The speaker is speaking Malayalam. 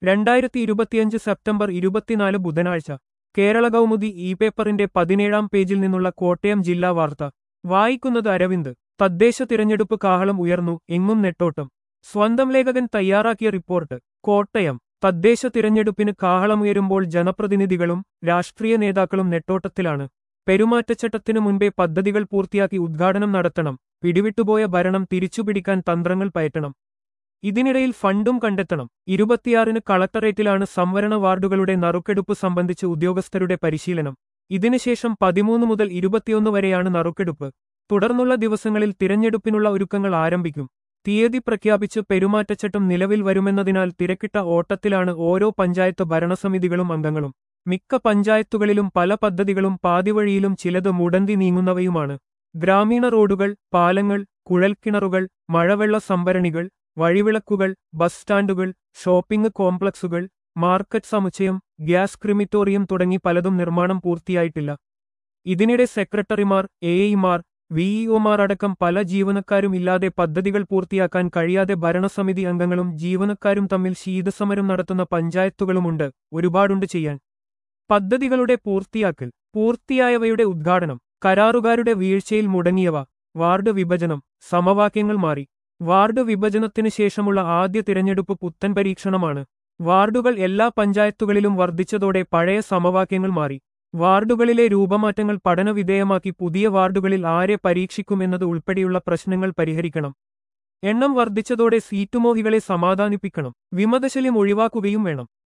രണ്ടായിരത്തി ഇരുപത്തിയഞ്ച് സെപ്റ്റംബർ ഇരുപത്തിനാല് ബുധനാഴ്ച കേരള കൗമുദി ഇ പേപ്പറിന്റെ പതിനേഴാം പേജിൽ നിന്നുള്ള കോട്ടയം ജില്ലാ വാർത്ത വായിക്കുന്നത് അരവിന്ദ് തദ്ദേശ തിരഞ്ഞെടുപ്പ് കാഹളം ഉയർന്നു എങ്ങും നെട്ടോട്ടം സ്വന്തം ലേഖകൻ തയ്യാറാക്കിയ റിപ്പോർട്ട് കോട്ടയം തദ്ദേശ തിരഞ്ഞെടുപ്പിന് കാഹളമുയരുമ്പോൾ ജനപ്രതിനിധികളും രാഷ്ട്രീയ നേതാക്കളും നെട്ടോട്ടത്തിലാണ് പെരുമാറ്റച്ചട്ടത്തിനു മുൻപേ പദ്ധതികൾ പൂർത്തിയാക്കി ഉദ്ഘാടനം നടത്തണം പിടിവിട്ടുപോയ ഭരണം തിരിച്ചുപിടിക്കാൻ തന്ത്രങ്ങൾ പയറ്റണം ഇതിനിടയിൽ ഫണ്ടും കണ്ടെത്തണം ഇരുപത്തിയാറിന് കളക്ടറേറ്റിലാണ് സംവരണ വാർഡുകളുടെ നറുക്കെടുപ്പ് സംബന്ധിച്ച് ഉദ്യോഗസ്ഥരുടെ പരിശീലനം ഇതിനുശേഷം പതിമൂന്ന് മുതൽ ഇരുപത്തിയൊന്ന് വരെയാണ് നറുക്കെടുപ്പ് തുടർന്നുള്ള ദിവസങ്ങളിൽ തിരഞ്ഞെടുപ്പിനുള്ള ഒരുക്കങ്ങൾ ആരംഭിക്കും തീയതി പ്രഖ്യാപിച്ച് പെരുമാറ്റച്ചട്ടം നിലവിൽ വരുമെന്നതിനാൽ തിരക്കിട്ട ഓട്ടത്തിലാണ് ഓരോ പഞ്ചായത്ത് ഭരണസമിതികളും അംഗങ്ങളും മിക്ക പഞ്ചായത്തുകളിലും പല പദ്ധതികളും പാതിവഴിയിലും ചിലത് മുടന്തി നീങ്ങുന്നവയുമാണ് ഗ്രാമീണ റോഡുകൾ പാലങ്ങൾ കുഴൽക്കിണറുകൾ മഴവെള്ള സംഭരണികൾ വഴിവിളക്കുകൾ ബസ് സ്റ്റാൻഡുകൾ ഷോപ്പിംഗ് കോംപ്ലക്സുകൾ മാർക്കറ്റ് സമുച്ചയം ഗ്യാസ് ക്രിമിറ്റോറിയം തുടങ്ങി പലതും നിർമ്മാണം പൂർത്തിയായിട്ടില്ല ഇതിനിടെ സെക്രട്ടറിമാർ എഇമാർ വിഇഒമാർ അടക്കം പല ജീവനക്കാരും ഇല്ലാതെ പദ്ധതികൾ പൂർത്തിയാക്കാൻ കഴിയാതെ ഭരണസമിതി അംഗങ്ങളും ജീവനക്കാരും തമ്മിൽ ശീതസമരം നടത്തുന്ന പഞ്ചായത്തുകളുമുണ്ട് ഒരുപാടുണ്ട് ചെയ്യാൻ പദ്ധതികളുടെ പൂർത്തിയാക്കൽ പൂർത്തിയായവയുടെ ഉദ്ഘാടനം കരാറുകാരുടെ വീഴ്ചയിൽ മുടങ്ങിയവ വാർഡ് വിഭജനം സമവാക്യങ്ങൾ മാറി വാർഡ് വിഭജനത്തിനു ശേഷമുള്ള ആദ്യ തിരഞ്ഞെടുപ്പ് പുത്തൻ പരീക്ഷണമാണ് വാർഡുകൾ എല്ലാ പഞ്ചായത്തുകളിലും വർദ്ധിച്ചതോടെ പഴയ സമവാക്യങ്ങൾ മാറി വാർഡുകളിലെ രൂപമാറ്റങ്ങൾ പഠനവിധേയമാക്കി പുതിയ വാർഡുകളിൽ ആരെ പരീക്ഷിക്കുമെന്നത് ഉൾപ്പെടെയുള്ള പ്രശ്നങ്ങൾ പരിഹരിക്കണം എണ്ണം വർദ്ധിച്ചതോടെ സീറ്റുമോഹികളെ സമാധാനിപ്പിക്കണം വിമതശല്യം ഒഴിവാക്കുകയും വേണം